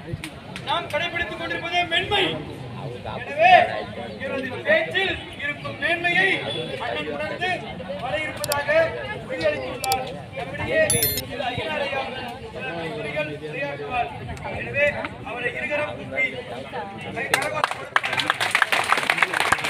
நாம் கடைபிடித்துக் கொண்டிருப்பதே மென்மை எனவே இவரது பேச்சில் இருக்கும் மேன்மையை அண்ணன் உணர்ந்து வர இருப்பதாக உறுதியளித்துள்ளார் நம்மிடையே திரு ஐயனாரையா சில துறைகள் உரையாற்றுவார் எனவே அவரை இருகரம் கூப்பி கை கரகோஷம் கொடுப்பார்.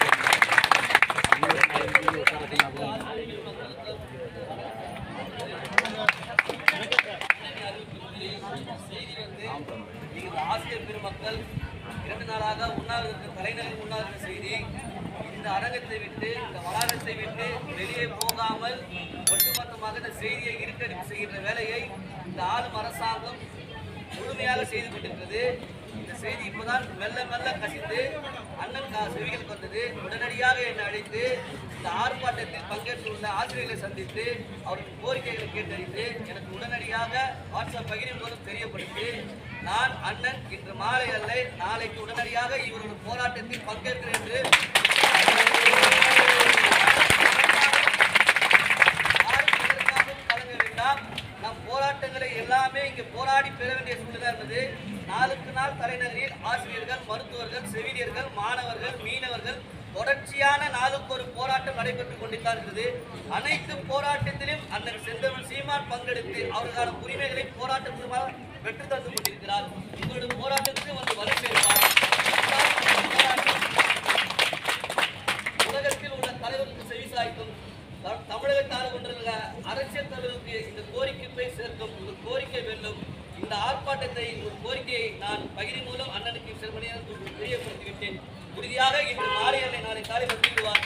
இந்த ஆசிரியர் பெருமக்கள் இரண்டு நாளாக உண்ணாவிரத தலைநகர் உண்ணாவிரத செய்தி இந்த அரங்கத்தை விட்டு இந்த வளாகத்தை விட்டு வெளியே போகாமல் ஒட்டுமொத்தமாக இந்த செய்தியை இருக்கடிப்பு செய்கின்ற வேலையை இந்த ஆளும் அரசாங்கம் முழுமையாக செய்து கொண்டிருக்கிறது இந்த செய்தி இப்போதான் மெல்ல மெல்ல கசிந்து அண்ணன் கா செவிகளுக்கு வந்தது உடனடியாக என்னை அழைத்து இந்த ஆர்ப்பாட்டத்தில் பங்கேற்றுள்ள ஆசிரியர்களை சந்தித்து அவர்கள் கோரிக்கைகளை கேட்டறிந்து எனக்கு உடனடியாக வாட்ஸ்அப் பகிர்வு மூலம் தெரியப்படுத்தி நான் அண்ணன் இன்று மாலை அல்ல நாளைக்கு உடனடியாக இவரோட போராட்டத்தில் பங்கேற்கிறேன் என்று யாரும் இதற்காகவும் கலங்க வேண்டாம் நம் போராட்டங்களை எல்லாமே இங்கு போராடி பெற வேண்டிய சூழ்நிலை இருந்தது நாளுக்கு நாள் தலைநகரில் ஆசிரியர்கள் மருத்துவர்கள் செவிலியர்கள் மாணவர்கள் மீனவர்கள் தொடர்ச்சியான நாளுக்கு ஒரு போராட்டம் நடைபெற்றுக் கொண்டுதான் இருக்கிறது அனைத்து போராட்டத்திலும் அண்ணன் செந்தமிழ் சீமான் பங்கெடுத்து அவர்களுக்கான உரிமைகளை போராட்டத்திற்கு பெற்று தந்து கொண்டிருக்கிறார் உங்களுடைய போராட்டத்துக்கு வந்து வரவேற்பார் உலகத்தில் உள்ள தலைவருக்கு செவிசாய்க்கும் த- தமிழகத்தை ஆள கொண்டுள்ள அரசியல் தலைவருக்கு இந்த கோரிக்கை போய் சேர்க்கும் இந்த கோரிக்கை வெல்லும் இந்த ஆர்ப்பாட்டத்தை ஒரு கோரிக்கையை நான் பகிரி மூலம் அண்ணனுக்கு சில மணி நேரத்துக்கு தெரியப்படுத்திவிட்டேன் உறுதியாக இன்று மாலை அல்லை நாளை காலை பற்றிடுவார்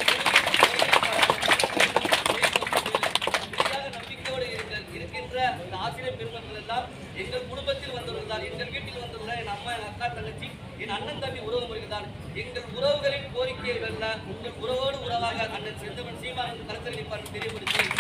உறுதியாக நம்பிக்கையோடு இருங்கள் இருக்கின்ற இந்த ஆசிரியர் பெருமக்கள் எல்லாம் எங்கள் குடும்பத்தில் வந்தவர்கள் தான் எங்கள் வீட்டில் வந்தவர்கள் என் அம்மா என் அக்கா தங்கச்சி என் அண்ணன் தம்பி உறவு முறைகள் தான் எங்கள் உறவுகளின் கோரிக்கையை வெல்ல உங்கள் உறவோடு உறவாக அண்ணன் செந்தவன் சீமான் களத்தில் நிற்பார் தெரியப்படுத்தி